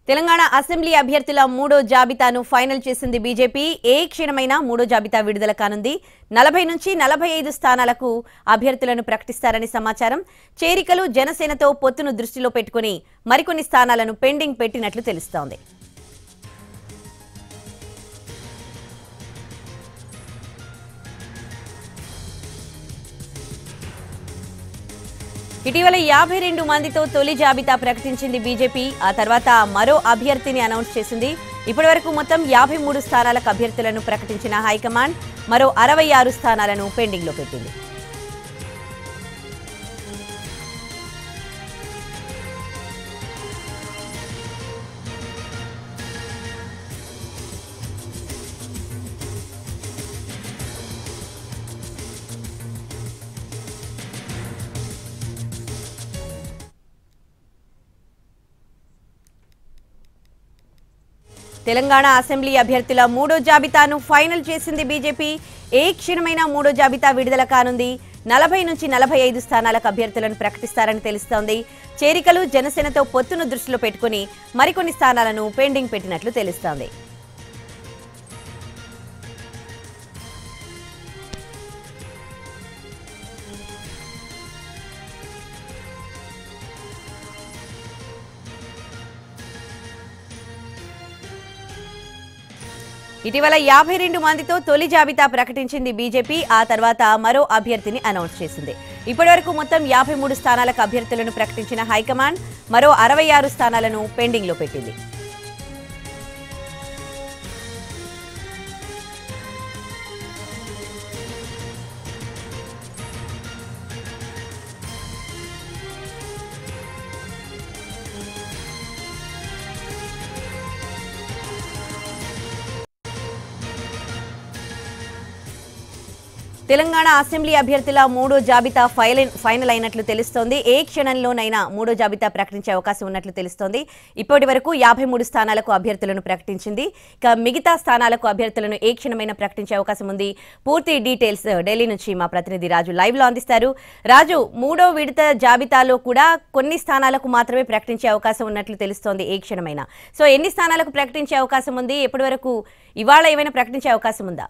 Telangana assembly అభ్యర్థుల మూడో జాబితాను ఫైనల్ చేసింది బీజేపీ ఏ క్షణమైనా మూడో జాబితా విడుదల కానుంది నలభై నుంచి నలభై ఐదు స్థానాలకు అభ్యర్థులను ప్రకటిస్తారని సమాచారం చేరికలు జనసేనతో పొత్తును దృష్టిలో పెట్టుకుని మరికొన్ని స్థానాలను పెండింగ్ పెట్టినట్లు తెలుస్తోంది ఇటీవల యాభై రెండు మందితో తొలి జాబితా ప్రకటించింది బీజేపీ ఆ తర్వాత మరో అభ్యర్థిని అనౌన్స్ చేసింది ఇప్పటివరకు మొత్తం యాభై మూడు స్థానాలకు అభ్యర్థులను ప్రకటించిన హైకమాండ్ మరో అరవై ఆరు స్థానాలను పెండింగ్లో పెట్టింది తెలంగాణ అసెంబ్లీ అభ్యర్థుల మూడో జాబితాను ఫైనల్ చేసింది బీజేపీ ఏ క్షణమైనా మూడో జాబితా విడుదల కానుంది నలభై నుంచి నలభై ఐదు స్థానాలకు అభ్యర్థులను ప్రకటిస్తారని తెలుస్తోంది చేరికలు జనసేనతో పొత్తును దృష్టిలో పెట్టుకుని మరికొన్ని స్థానాలను పెండింగ్ పెట్టినట్లు తెలుస్తోంది ఇటీవల యాభై రెండు మందితో తొలి జాబితా ప్రకటించింది బీజేపీ ఆ తర్వాత మరో అభ్యర్థిని అనౌన్స్ చేసింది ఇప్పటివరకు మొత్తం యాభై మూడు స్థానాలకు అభ్యర్థులను ప్రకటించిన హైకమాండ్ మరో అరవై ఆరు స్థానాలను పెండింగ్లో పెట్టింది తెలంగాణ అసెంబ్లీ అభ్యర్థుల మూడో జాబితా ఫైల్- ఫైనల్ అయినట్లు తెలుస్తోంది ఏ క్షణంలోనైనా మూడో జాబితా ప్రకటించే అవకాశం ఉన్నట్లు తెలుస్తోంది ఇప్పటి వరకు యాభై మూడు స్థానాలకు అభ్యర్థులను ప్రకటించింది ఇక మిగతా స్థానాలకు అభ్యర్థులను ఏ క్షణమైనా ప్రకటించే అవకాశం ఉంది పూర్తి డీటెయిల్స్ ఢిల్లీ నుంచి మా ప్రతినిధి రాజు లైవ్ లో అందిస్తారు రాజు మూడో విడత జాబితాలో కూడా కొన్ని స్థానాలకు మాత్రమే ప్రకటించే అవకాశం ఉన్నట్లు తెలుస్తోంది ఏ క్షణమైనా సో ఎన్ని స్థానాలకు ప్రకటించే అవకాశం ఉంది ఎప్పటి వరకు ఇవాళ ఏమైనా ప్రకటించే అవకాశం ఉందా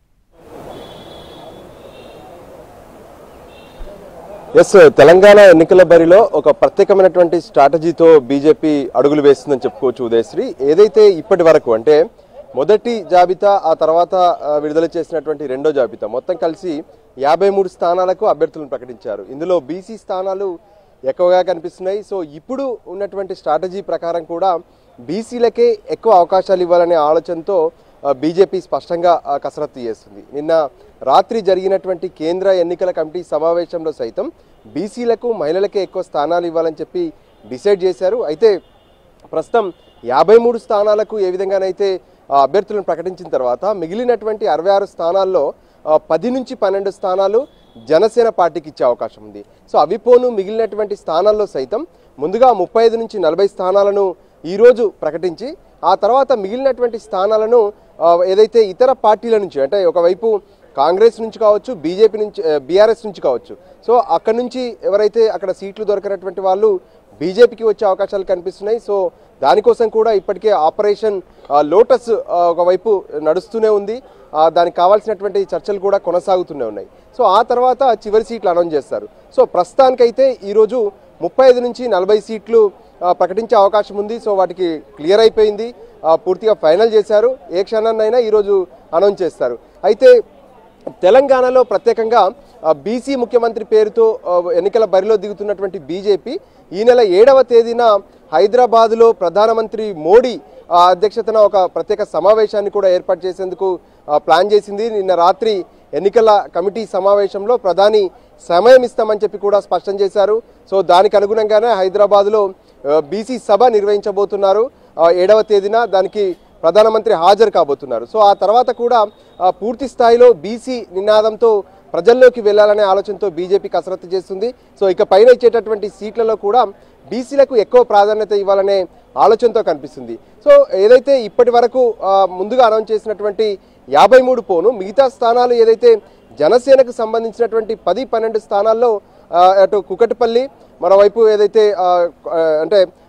ఎస్ తెలంగాణ ఎన్నికల బరిలో ఒక ప్రత్యేకమైనటువంటి స్ట్రాటజీతో బీజేపీ అడుగులు వేస్తుందని చెప్పుకోవచ్చు ఉదయశ్రీ ఏదైతే ఇప్పటి వరకు అంటే మొదటి జాబితా ఆ తర్వాత ఆ, విడుదల చేసినటువంటి రెండో జాబితా మొత్తం కలిసి యాభై మూడు స్థానాలకు అభ్యర్థులను ప్రకటించారు ఇందులో బీసీ స్థానాలు ఎక్కువగా కనిపిస్తున్నాయి సో ఇప్పుడు ఉన్నటువంటి స్ట్రాటజీ ప్రకారం కూడా బీసీలకే ఎక్కువ అవకాశాలు ఇవ్వాలనే ఆలోచనతో ఆ, బీజేపీ స్పష్టంగా ఆ, కసరత్తు చేస్తుంది నిన్న రాత్రి జరిగినటువంటి కేంద్ర ఎన్నికల కమిటీ సమావేశంలో సైతం బీసీలకు మహిళలకే ఎక్కువ స్థానాలు ఇవ్వాలని చెప్పి డిసైడ్ చేశారు అయితే ప్రస్తుతం యాభై మూడు స్థానాలకు ఏ విధంగానైతే ఆ, అభ్యర్థులను ప్రకటించిన తర్వాత మిగిలినటువంటి అరవై ఆరు స్థానాల్లో ఆ, పది నుంచి పన్నెండు స్థానాలు జనసేన పార్టీకి ఇచ్చే అవకాశం ఉంది సో అవి పోను మిగిలినటువంటి స్థానాల్లో సైతం ముందుగా ముప్పై ఐదు నుంచి నలభై స్థానాలను ఈరోజు ప్రకటించి ఆ తర్వాత మిగిలినటువంటి స్థానాలను ఆ, ఏదైతే ఇతర పార్టీల నుంచి అంటే ఒకవైపు కాంగ్రెస్ నుంచి కావచ్చు బీజేపీ నుంచి బీఆర్ఎస్ నుంచి కావచ్చు సో అక్కడ నుంచి ఎవరైతే అక్కడ సీట్లు దొరకనటువంటి వాళ్ళు బీజేపీకి వచ్చే అవకాశాలు కనిపిస్తున్నాయి సో దానికోసం కూడా ఇప్పటికే ఆపరేషన్ ఆ, లోటస్ ఆ, ఒకవైపు నడుస్తూనే ఉంది ఆ, దానికి కావాల్సినటువంటి చర్చలు కూడా కొనసాగుతూనే ఉన్నాయి సో ఆ తర్వాత చివరి సీట్లు అనౌన్స్ చేస్తారు సో ప్రస్తుతానికైతే ఈరోజు ముప్పై ఐదు నుంచి నలభై సీట్లు ఆ, ప్రకటించే అవకాశం ఉంది సో వాటికి క్లియర్ అయిపోయింది ఆ, పూర్తిగా ఫైనల్ చేశారు ఏ క్షణాన్నైనా ఈరోజు అనౌన్స్ చేస్తారు అయితే తెలంగాణలో ప్రత్యేకంగా ఆ, బీసీ ముఖ్యమంత్రి పేరుతో ఆ, ఎన్నికల బరిలో దిగుతున్నటువంటి బీజేపీ ఈ నెల ఏడవ తేదీన హైదరాబాదులో ప్రధానమంత్రి మోడీ ఆ, అధ్యక్షతన ఒక ప్రత్యేక సమావేశాన్ని కూడా ఏర్పాటు చేసేందుకు ఆ, ప్లాన్ చేసింది నిన్న రాత్రి ఎన్నికల కమిటీ సమావేశంలో ప్రధాని సమయం ఇస్తామని చెప్పి కూడా స్పష్టం చేశారు సో దానికి అనుగుణంగానే హైదరాబాద్లో ఆ, బీసీ సభ నిర్వహించబోతున్నారు ఆ, ఏడవ తేదీన దానికి ప్రధానమంత్రి హాజరు కాబోతున్నారు సో ఆ తర్వాత కూడా ఆ, పూర్తి స్థాయిలో బీసీ నినాదంతో ప్రజల్లోకి వెళ్ళాలనే ఆలోచనతో బీజేపీ కసరత్తు చేస్తుంది సో ఇక పైన ఇచ్చేటటువంటి సీట్లలో కూడా బీసీలకు ఎక్కువ ప్రాధాన్యత ఇవ్వాలనే ఆలోచనతో కనిపిస్తుంది సో ఏదైతే ఇప్పటి వరకు ఆ, ముందుగా అనౌన్స్ చేసినటువంటి యాభై మూడు పోను మిగతా స్థానాలు ఏదైతే జనసేనకు సంబంధించినటువంటి పది పన్నెండు స్థానాల్లో ఆ, అటు కుకటిపల్లి మరోవైపు ఏదైతే ఆ, ఆ, అంటే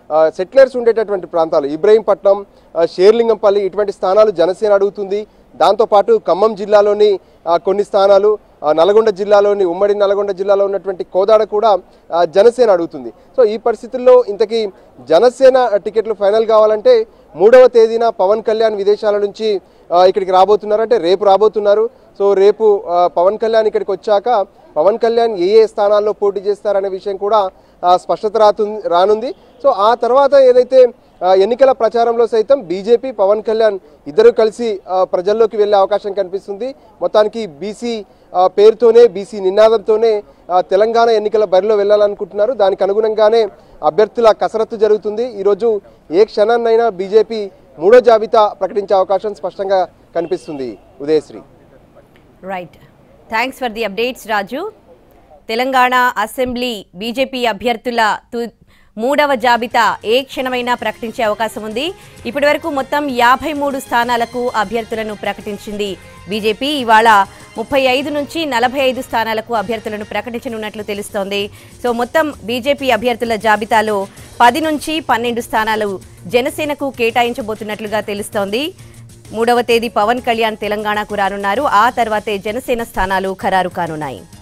సెటిలర్స్ ఉండేటటువంటి ప్రాంతాలు ఇబ్రహీంపట్నం ఆ, షేర్లింగంపల్లి ఇటువంటి స్థానాలు జనసేన అడుగుతుంది దాంతోపాటు ఖమ్మం జిల్లాలోని ఆ, కొన్ని స్థానాలు ఆ, నల్గొండ జిల్లాలోని ఉమ్మడి నల్గొండ జిల్లాలో ఉన్నటువంటి కోదాడ కూడా ఆ, జనసేన అడుగుతుంది సో ఈ పరిస్థితుల్లో ఇంతకీ జనసేన టికెట్లు ఫైనల్ కావాలంటే మూడవ తేదీన పవన్ కళ్యాణ్ విదేశాల నుంచి ఆ, ఇక్కడికి రాబోతున్నారు అంటే రేపు రాబోతున్నారు సో రేపు ఆ, పవన్ కళ్యాణ్ ఇక్కడికి వచ్చాక పవన్ కళ్యాణ్ ఏ ఏ స్థానాల్లో పోటీ చేస్తారనే విషయం కూడా ఆ, స్పష్టత రాతుంది రానుంది సో ఆ తర్వాత ఏదైతే ఆ, ఎన్నికల ప్రచారంలో సైతం బీజేపీ పవన్ కళ్యాణ్ ఇద్దరు కలిసి ఆ, ప్రజల్లోకి వెళ్ళే అవకాశం కనిపిస్తుంది మొత్తానికి బీసీ ఆ, పేరుతోనే బీసీ నినాదంతోనే ఆ, తెలంగాణ ఎన్నికల బరిలో వెళ్ళాలనుకుంటున్నారు దానికి అనుగుణంగానే అభ్యర్థుల కసరత్తు జరుగుతుంది ఈరోజు ఏ క్షణాన్నైనా బీజేపీ మూడో జాబితా ప్రకటించే అవకాశం స్పష్టంగా కనిపిస్తుంది Udayasri right thanks for the updates Raju Telangana assembly BJP అభ్యర్థుల తు మూడవ జాబితా ఏ క్షణమైనా ప్రకటించే అవకాశం ఉంది ఇప్పటి వరకు మొత్తం యాభై మూడు స్థానాలకు అభ్యర్థులను ప్రకటించింది బీజేపీ ఇవాళ ముప్పై ఐదు నుంచి నలభై ఐదు స్థానాలకు అభ్యర్థులను ప్రకటించనున్నట్లు తెలుస్తోంది సో మొత్తం బీజేపీ అభ్యర్థుల జాబితాలో పది నుంచి పన్నెండు స్థానాలు జనసేనకు కేటాయించబోతున్నట్లుగా తెలుస్తోంది మూడవ తేదీ పవన్ కళ్యాణ్ తెలంగాణకు రానున్నారు ఆ తర్వాతే జనసేన స్థానాలు ఖరారు కానున్నాయి